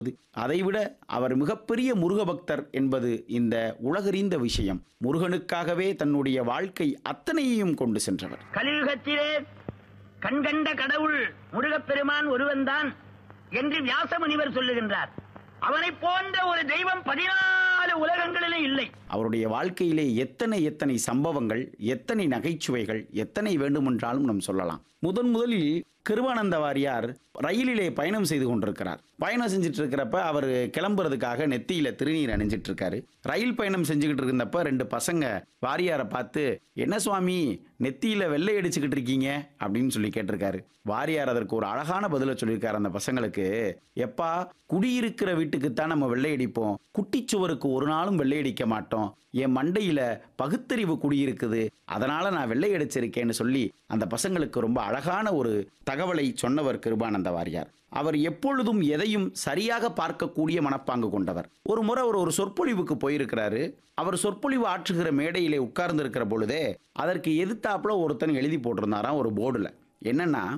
அதைவிட அவர் மிகப்பெரிய முருக பக்தர் என்பது இந்த உலகறிந்த விஷயம் முருகனுக்காகவே தன்னுடைய வாழ்க்கை அத்தனையையும் கொண்டு சென்றவர் கலியுகத்திலே கண்கண்ட கடவுள் முருகப்பெருமான் ஒருவன்தான் என்று வியாச முனிவர் சொல்லுகின்றார் அவனைப் போன்ற ஒரு தெய்வம் பதினாலு உலகங்களிலே இல்லை அவருடைய வாழ்க்கையிலே எத்தனை எத்தனை சம்பவங்கள் எத்தனை நகைச்சுவைகள் எத்தனை வேண்டுமென்றாலும் நாம் சொல்லலாம் முதன் முதலில் கிருபானந்த வாரியார் ரயிலிலே பயணம் செய்து கொண்டிருக்கிறார் பயணம் செஞ்சுட்டு இருக்கிறப்ப அவர் கிளம்புறதுக்காக நெத்தியில திருநீர் அணிஞ்சிட்டு இருக்காரு ரயில் பயணம் செஞ்சுக்கிட்டு இருந்தப்ப ரெண்டு பசங்க வாரியாரை பார்த்து என்ன சுவாமி நெத்தியில வெள்ளை அடிச்சுக்கிட்டு இருக்கீங்க அப்படின்னு சொல்லி கேட்டிருக்காரு வாரியார் அதற்கு ஒரு அழகான பதில சொல்லியிருக்காரு அந்த பசங்களுக்கு எப்பா குடியிருக்கிற வீட்டுக்குத்தான் நம்ம வெள்ளை அடிப்போம் குட்டிச்சுவருக்கு ஒரு நாளும் வெள்ளை அடிக்க மாட்டோம் என் மண்டையில பகுத்தறிவு குடியிருக்குது அதனால நான் வெள்ளை அடிச்சிருக்கேன்னு சொல்லி அந்த பசங்களுக்கு ரொம்ப அழகான ஒரு தகவலை சொன்னவர் கிருபானந்த வாரியார் அவர் எப்பொழுதும் எதையும் சரியாக பார்க்கக்கூடிய மனப்பாங்கு கொண்டவர் ஒரு முறை அவர் ஒரு சொற்பொழிவுக்கு போயிருக்கிறாரு அவர் சொற்பொழிவு ஆற்றுகிற மேடையிலே உட்கார்ந்து இருக்கிற பொழுதே அதற்கு எதிர்த்தாப்புல ஒருத்தன் எழுதி போட்டிருந்தாராம் ஒரு போர்டுல என்னன்னா